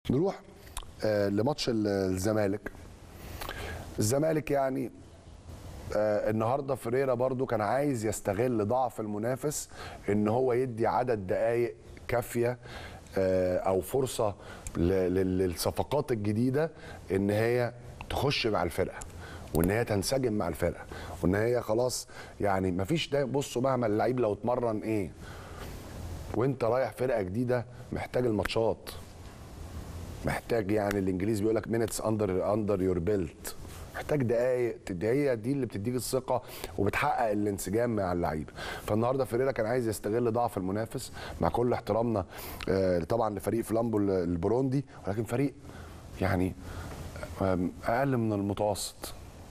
نروح آه، لماتش ال- الزمالك الزمالك يعني آه، النهارده فريرا برضو كان عايز يستغل ضعف المنافس ان هو يدي عدد دقائق كافيه آه، او فرصه ل- لل- للصفقات الجديده ان هي تخش مع الفرقه وان هي تنسجم مع الفرقه وان هي خلاص يعني مفيش ده بصوا مهما اللعيب لو اتمرن ايه وانت رايح فرقه جديده محتاج الماتشات محتاج يعني الانجليزي بيقول لك مينتس اندر اندر يور بيلت محتاج دقايق هي دي اللي بتديك الثقه وبتحقق الانسجام مع اللعيبه فالنهارده فيريرا كان عايز يستغل ضعف المنافس مع كل احترامنا آه، طبعا لفريق فلامبو ال- البروندي ولكن فريق يعني آم، اقل من المتوسط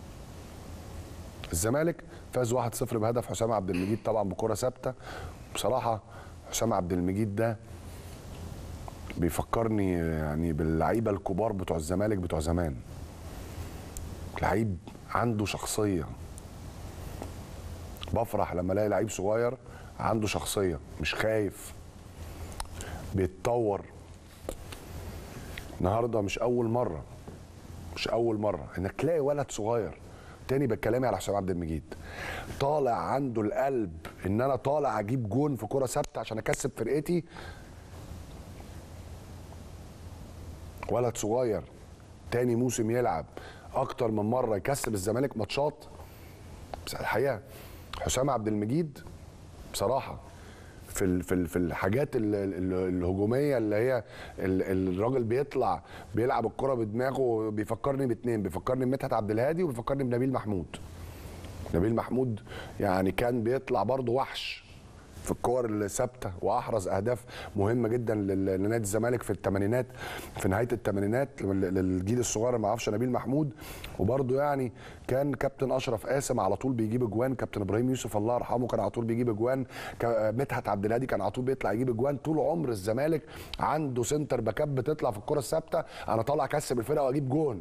الزمالك فاز 1-0 بهدف حسام عبد المجيد طبعا بكره ثابته بصراحه حسام عبد المجيد ده بيفكرني يعني باللعيبه الكبار بتوع الزمالك بتوع زمان لعيب عنده شخصيه بفرح لما الاقي لعيب صغير عنده شخصيه مش خايف بيتطور النهارده مش اول مره مش اول مره انك تلاقي ولد صغير تاني بكلامي على حسام عبد المجيد طالع عنده القلب ان انا طالع اجيب جون في كره ثابته عشان اكسب فرقتي ولد صغير تاني موسم يلعب اكتر من مره يكسب الزمالك ماتشات بس الحقيقه حسام عبد المجيد بصراحه في ال- في ال- في الحاجات ال- ال- الهجوميه اللي هي ال- الراجل بيطلع بيلعب الكره بدماغه بيفكرني باتنين بيفكرني بمدحت عبد الهادي وبيفكرني بنبيل محمود نبيل محمود يعني كان بيطلع برضه وحش في الكور الثابته واحرز اهداف مهمه جدا لل- لنادي الزمالك في الثمانينات في نهايه الثمانينات لل- للجيل الصغير ما اعرفش نبيل محمود وبرده يعني كان كابتن اشرف قاسم على طول بيجيب اجوان كابتن ابراهيم يوسف الله يرحمه كان على طول بيجيب اجوان كا- مدحت عبد الهادي كان على طول بيطلع يجيب اجوان طول عمر الزمالك عنده سنتر باكات بتطلع في الكره الثابته انا طالع اكسب الفرقه واجيب جون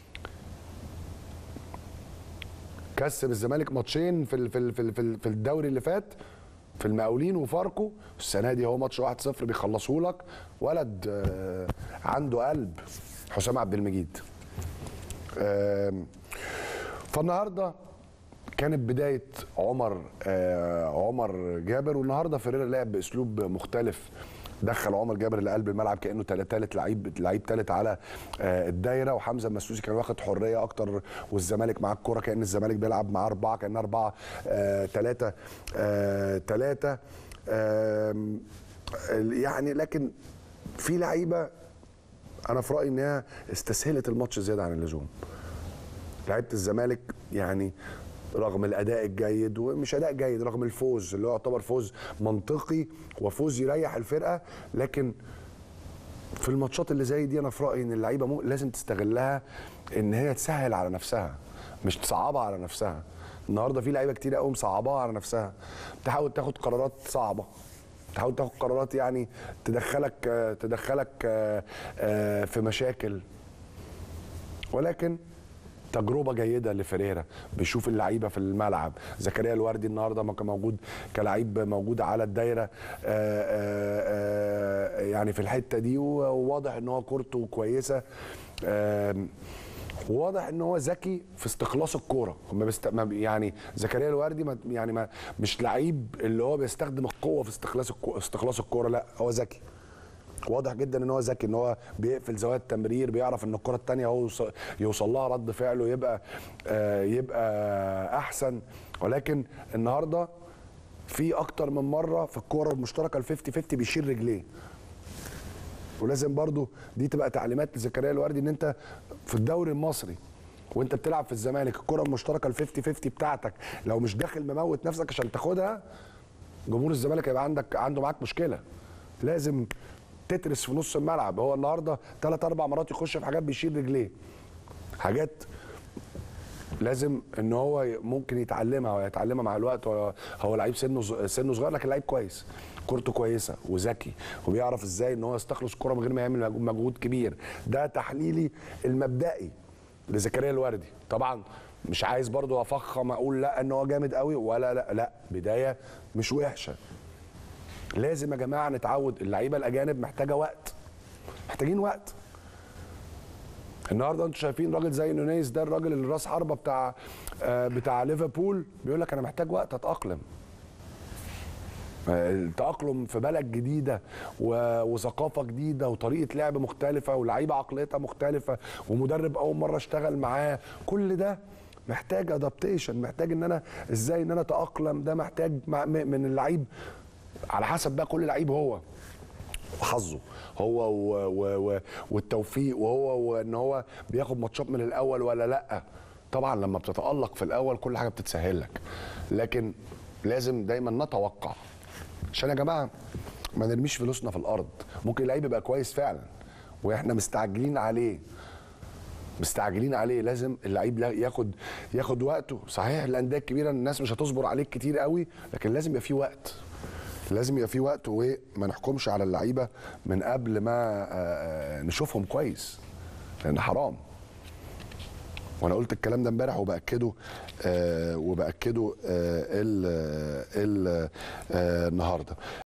كسب الزمالك ماتشين في ال- في ال- في ال- في ال- في الدوري اللي فات في المقاولين وفاركو السنه دي هو ماتش 1-0 بيخلصوا لك ولد آه، عنده قلب حسام عبد المجيد آم، فالنهارده كانت بدايه عمر آه، عمر جابر والنهارده فيريرا لعب باسلوب مختلف دخل عمر جابر لقلب الملعب كانه ثالث لعيب لعيب ثالث على آه، الدايره وحمزه المسوسي كان واخد حريه اكتر والزمالك معاه الكوره كان الزمالك بيلعب معاه اربعه كان اربعه ثلاثه ثلاثه يعني لكن في لعيبه انا في رايي انها استسهلت الماتش زياده عن اللزوم لعيبه الزمالك يعني رغم الاداء الجيد ومش اداء جيد رغم الفوز اللي هو يعتبر فوز منطقي وفوز يريح الفرقه لكن في الماتشات اللي زي دي انا في رايي ان اللعيبه مو- لازم تستغلها ان هي تسهل على نفسها مش تصعبها على نفسها النهارده في لعيبه كتير قوي مصعباها على نفسها تحاول تاخد قرارات صعبه تحاول تاخد قرارات يعني تدخلك آه، تدخلك آه، آه، في مشاكل ولكن تجربه جيده لفريرا بيشوف اللعيبه في الملعب زكريا الوردي النهارده ما كان موجود كلاعب موجود على الدايره آه، آه، آه، يعني في الحته دي وواضح ان هو كورته كويسه آم، وواضح ان هو ذكي في استخلاص الكوره ما بست... ما بي- يعني زكريا الوردي ما... يعني ما... مش لعيب اللي هو بيستخدم القوه في استخلاص الكو... استخلاص الكوره لا هو ذكي واضح جدا ان هو ذكي ان هو بيقفل زوايا التمرير بيعرف ان الكره الثانيه هو يوص- يوصل لها رد فعله يبقى آه يبقى احسن ولكن النهارده في اكتر من مره في الكوره المشتركه ال 50 50 بيشيل رجليه ولازم برضو دي تبقى تعليمات لزكريا الوردي ان انت في الدوري المصري وانت بتلعب في الزمالك الكره المشتركه ال 50 50 بتاعتك لو مش داخل مموت نفسك عشان تاخدها جمهور الزمالك هيبقى عندك عنده معاك مشكله لازم تترس في نص الملعب هو النهارده ثلاث اربع مرات يخش في حاجات بيشيل رجليه حاجات لازم ان هو ممكن يتعلمها ويتعلمها مع الوقت هو, هو لعيب سنه ز- سنه صغير لكن لعيب كويس كورته كويسه وذكي وبيعرف ازاي ان هو يستخلص الكوره من غير ما يعمل مجهود- مجهود كبير ده تحليلي المبدئي لزكريا الوردي طبعا مش عايز برضو افخم اقول لا ان هو جامد قوي ولا لا لا بدايه مش وحشه لازم يا جماعه نتعود اللعيبه الاجانب محتاجه وقت محتاجين وقت النهارده انتوا شايفين راجل زي نونيز ده الراجل اللي راس حربه بتاع آه، بتاع ليفربول بيقول لك انا محتاج وقت اتاقلم التأقلم في بلد جديدة و- وثقافة جديدة وطريقة لعب مختلفة ولعيبة عقليتها مختلفة ومدرب أول مرة اشتغل معاه كل ده محتاج ادابتيشن محتاج ان انا ازاي ان انا اتاقلم ده محتاج مع- م- من اللعيب على حسب بقى كل لعيب هو وحظه هو و و و والتوفيق وهو وان هو بياخد ماتشات من الاول ولا لا طبعا لما بتتالق في الاول كل حاجه بتتسهل لك لكن لازم دايما نتوقع عشان يا جماعه ما نرميش فلوسنا في الارض ممكن اللعيب يبقى كويس فعلا واحنا مستعجلين عليه مستعجلين عليه لازم اللعيب لا- ياخد ياخد وقته صحيح الانديه الكبيره الناس مش هتصبر عليك كتير قوي لكن لازم يبقى في وقت لازم يبقى في وقت وما نحكمش على اللعيبه من قبل ما آه، آه، نشوفهم كويس لان حرام وانا قلت الكلام ده امبارح وباكده آه وباكده آه ال- ال- آه النهارده